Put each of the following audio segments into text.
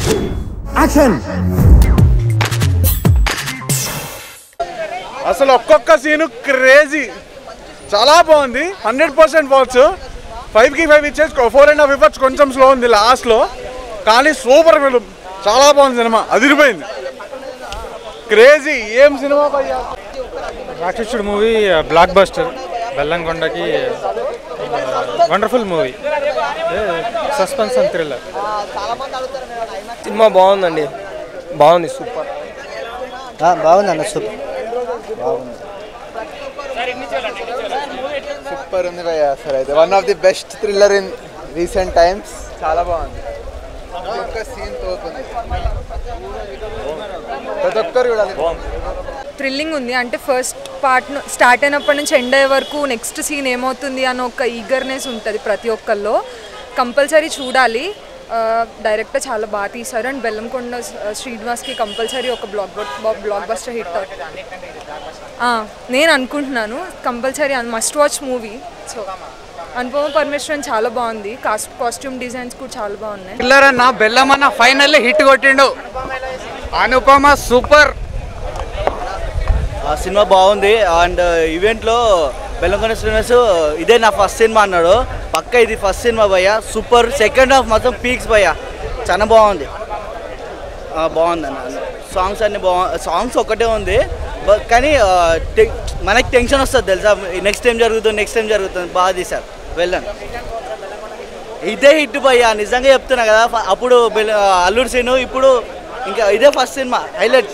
Action అసలు ఒక్కొక్క scene crazy చాలా బాగుంది హండ్రెడ్ పర్సెంట్ బాల్స్ ఫైవ్కి ఫైవ్ ఇచ్చేసి ఫోర్ అండ్ హాఫ్ ఇవ్వచ్చు కొంచెం స్లో ఉంది లాస్ట్లో కానీ సూపర్ ఫిలిం చాలా బాగుంది సినిమా అదిరిపోయింది క్రేజీ ఏం సినిమా భయ్యా రాక్షసుడు మూవీ బ్లాక్ బస్టర్ బెల్లంకొండకి wonderful movie suspense and thriller cinema బాగుందండి బాగుంది సూపర్ బాగుంది అన్న సూపర్ సూపర్ ఉంది భయ్య అసలు అయితే one of the best thriller in recent times చాలా బాగుంది ప్రతి ఒక్క సీన్ తోతుంది ప్రతి ఒక్కరు చూడాలి థ్రిల్లింగ్ ఉంది అంటే ఫస్ట్ పార్ట్ స్టార్ట్ అయినప్పటి నుంచి ఎండ్ అయ్యే వరకు నెక్స్ట్ సీన్ ఏమవుతుంది అని ఒక ఈగర్నెస్ ఉంటుంది ప్రతి ఒక్కరిలో కంపల్సరీ చూడాలి డైరెక్టర్ చాలా బాగా తీశారు అండ్ బెల్లంకొండ ఆ, శ్రీనివాస్కి కంపల్సరీ ఒక బ్లాక్ బ్లాక్ బస్టర్ హిట్ అవుతుంది ఆ, నేను అనుకుంటున్నాను compulsory must watch movie so Anupama Parameswaran చాలా బాగుంది కాస్ట్ కాస్ట్యూమ్ డిజైన్స్ కూడా చాలా బాగున్నాయి కిల్లర్ అన్న బెల్లం అన్న ఫైనల్లీ హిట్ కొట్టిండు అనుపమ సూపర్ ఆ సినిమా బాగుంది అండ్ ఈవెంట్లో బెల్లంకొండ శ్రీనివాస్ ఇదే నా ఫస్ట్ సినిమా అన్నాడు పక్క ఇది ఫస్ట్ సినిమా భయ్య సూపర్ సెకండ్ హాఫ్ మొత్తం పీక్స్ భయ్య చాలా బాగుంది ఆ, బాగుంది అన్న సాంగ్స్ అన్ని బాగు సాంగ్స్ ఒకటే ఉంది బట్ కానీ ఆ, టె- మనకి టెన్షన్ వస్తుంది తెలుసా నెక్స్ట్ టైం జరుగుతుంది నెక్స్ట్ టైం జరుగుతుంది బాగా తీశారు వెళ్ళండి ఇదే హిట్ భయ్య నిజంగా చెప్తున్నా కదా ఫ- అప్పుడు బెల్- అల్లుడు సీను ఇప్పుడు ఇంకా ఇదే ఫస్ట్ సినిమా హైలైట్స్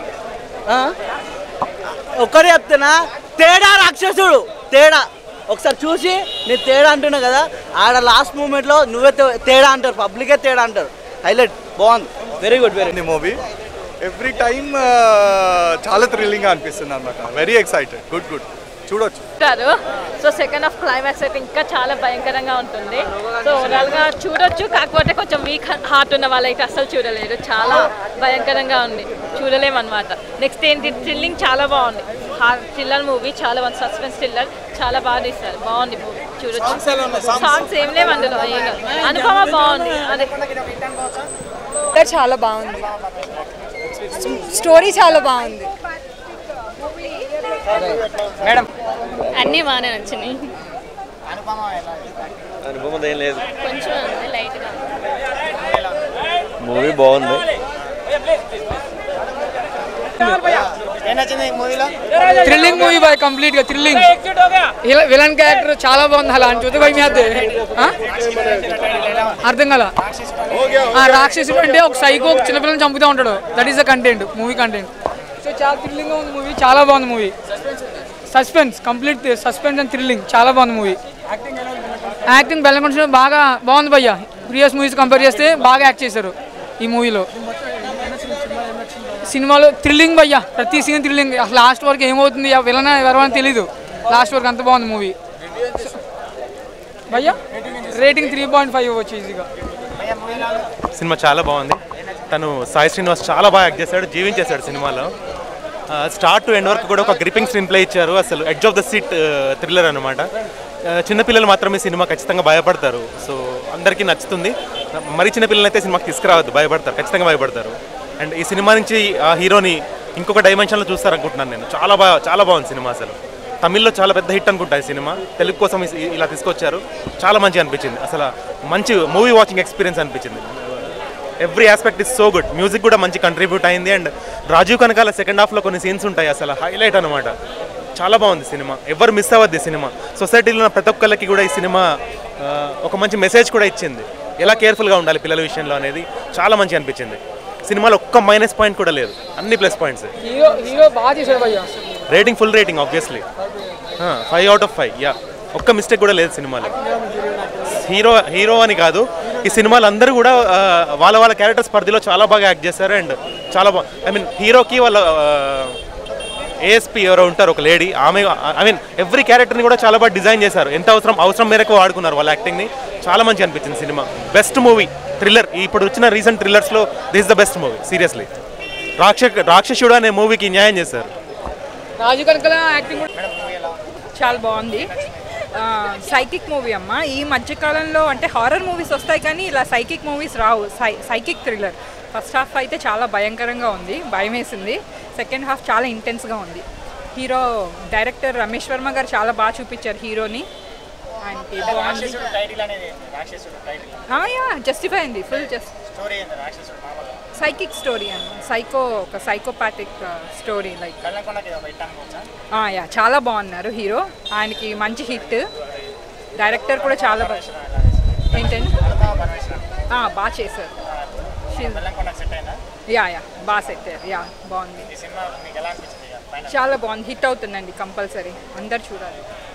ఒక్కడే చెప్తున్నా తేడా రాక్షసుడు తేడా ఒకసారి చూసి నేను తేడా అంటున్నా కదా ఆడ లాస్ట్ మూమెంట్లో నువ్వే తే- తేడా అంటారు పబ్లికే తేడా అంటారు హైలైట్ బాగుంది very good very movie every time చాలా థ్రిల్లింగ్గా అనిపిస్తుంది అనమాట వెరీ ఎక్సైటెడ్ గుడ్ గుడ్ చూడొచ్చు ఉంటారు సో సెకండ్ హాఫ్ క్లైమాక్స్ అయితే ఇంకా చాలా భయంకరంగా ఉంటుంది సో ఓవరాల్గా చూడొచ్చు కాకపోతే కొంచెం వీక్ హార్ట్ ఉన్న వాళ్ళైతే అస్సలు చూడలేరు చాలా భయంకరంగా ఉంది చూడలేమన్నమాట నెక్స్ట్ ఏంటి థ్రిల్లింగ్ చాలా బాగుంది హార్ట్ థ్రిల్లర్ మూవీ చాలా బాగుంది సస్పెన్స్ థ్రిల్లర్ చాలా బాగా తీస్తారు బాగుంది మూవీ చూడొచ్చు సాంగ్స్ ఏం లేవు అందులో ఏం లేవు. అనుపమ బాగుంది అదే ఇంకా చాలా బాగుంది స్టోరీ చాలా బాగుంది మేడం అన్నీ బాగానే నచ్చినాయి అనుభవం ఏం లేదు కొంచెం లైట్గా మూవీ బాగుంది థ్రిల్లింగ్ మూవీ బాయ్ కంప్లీట్ గా థ్రిల్లింగ్ విలన్ క్యారెక్టర్ చాలా బాగుంది అలా అని చూస్తే భయ మీ అదే అర్థం కదా ఆ రాక్షసుడు అంటే ఒక సైకో ఒక చిన్నపిల్లని చంపుతూ ఉంటాడు that is the content movie content so చాలా థ్రిల్లింగ్ ఉంది మూవీ చాలా బాగుంది movie suspense complete suspense and thrilling చాలా బాగుంది మూవీ యాక్టింగ్ బెల్లంకొండ బాగా బాగుంది భయ్య ప్రీవియస్ మూవీస్ కంపేర్ చేస్తే బాగా యాక్ట్ చేశారు ఈ మూవీలో సినిమాలో థ్రిల్లింగ్ భయ్య ప్రతి సీన్ థ్రిల్లింగ్ అసలు లాస్ట్ వరకు ఏమవుతుంది ఆ విలన్ ఎవరైనా తెలీదు లాస్ట్ వరకు అంత బాగుంది మూవీ భయ్య రేటింగ్ త్రీ పాయింట్ ఫైవ్ ఇవ్వచ్చు ఈజీగా సినిమా చాలా బాగుంది తను సాయి శ్రీనివాస్ చాలా బాగా యాక్ట్ చేశాడు జీవించేశాడు సినిమాలో స్టార్ట్ టు ఎండ్ వరకు కూడా ఒక గ్రిపింగ్ స్క్రీన్ ప్లే ఇచ్చారు అసలు edge of the seat thriller అనమాట చిన్నపిల్లలు మాత్రమే సినిమా ఖచ్చితంగా భయపడతారు సో అందరికీ నచ్చుతుంది మరి చిన్న పిల్లలైతే సినిమాకి తీసుకురావద్దు భయపడతారు ఖచ్చితంగా భయపడతారు అండ్ ఈ సినిమా నుంచి ఆ హీరోని ఇంకొక డైమెన్షన్లో చూస్తారనుకుంటున్నాను నేను చాలా బాగా చాలా బాగుంది సినిమా అసలు తమిళ్లో చాలా పెద్ద హిట్ అనుకుంటా ఈ సినిమా తెలుగు కోసం ఇ- ఇలా తీసుకొచ్చారు చాలా మంచిగా అనిపించింది అసలు మంచి మూవీ వాచింగ్ ఎక్స్పీరియన్స్ అనిపించింది every aspect is so good music కూడా మంచి కంట్రిబ్యూట్ అయింది అండ్ రాజీవ్ కనకాల సెకండ్ హాఫ్లో కొన్ని సీన్స్ ఉంటాయి అసలు హైలైట్ అనమాట చాలా బాగుంది సినిమా ఎవరు మిస్ అవ్వద్దు ఈ సినిమా సొసైటీలో ఉన్న ప్రతి ఒక్కరికి కూడా ఈ సినిమా ఆ, ఒక మంచి మెసేజ్ కూడా ఇచ్చింది ఎలా కేర్ఫుల్గా ఉండాలి పిల్లల విషయంలో అనేది చాలా మంచి అనిపించింది సినిమాలో ఒక్క మైనస్ పాయింట్ కూడా లేదు అన్ని ప్లస్ పాయింట్స్ హీరో హీరో బాగా చేశాడు భయ్య rating full rating obviously five out of five yeah ఒక్క మిస్టేక్ కూడా లేదు సినిమాలో హీరో హీరో అని కాదు ఈ సినిమాలు అందరూ కూడా ఆ, వాళ్ళ వాళ్ళ క్యారెక్టర్స్ పరిధిలో చాలా బాగా యాక్ట్ చేశారు అండ్ చాలా బాగా ఐ మీన్ హీరోకి వాళ్ళ ఏఎస్పీ ఎవరో ఉంటారు ఒక లేడీ ఆమె ఐ మీన్ ఎవ్రీ క్యారెక్టర్ని కూడా చాలా బాగా డిజైన్ చేశారు ఎంత అవసరం అవసరం మేరకు వాడుకున్నారు వాళ్ళ యాక్టింగ్ని చాలా మంచి అనిపించింది సినిమా బెస్ట్ మూవీ థ్రిల్లర్ ఇప్పుడు వచ్చిన రీసెంట్ థ్రిల్లర్స్లో this the best movie seriously రాక్ష రాక్షసుడు అనే మూవీకి న్యాయం చేశారు రాజు కనకల యాక్టింగ్ కూడా చాలా బాగుంది సైకిక్ మూవీ అమ్మ ఈ మధ్యకాలంలో అంటే హారర్ మూవీస్ వస్తాయి కానీ ఇలా సైకిక్ మూవీస్ రావు సై సైకిక్ థ్రిల్లర్ ఫస్ట్ హాఫ్ అయితే చాలా భయంకరంగా ఉంది భయం వేసింది సెకండ్ హాఫ్ చాలా ఇంటెన్స్గా ఉంది హీరో డైరెక్టర్ రమేష్ వర్మ గారు చాలా బాగా చూపించారు హీరోని ఆయనకి బాగుంది జస్టిఫై అయింది ఫుల్ జస్ట్ సైకిక్ స్టోరీ అన్న సైకో ఒక సైకోపాథిక్ స్టోరీ లైక్ యా చాలా బాగున్నారు హీరో ఆయనకి మంచి హిట్ డైరెక్టర్ కూడా చాలా బాగా ఏంటండి ఆ, బాగా చేశారు యా యా బాగా సెట్ అయ్యారు యా బాగుంది చాలా బాగుంది హిట్ అవుతుందండి కంపల్సరీ అందరు చూడాలి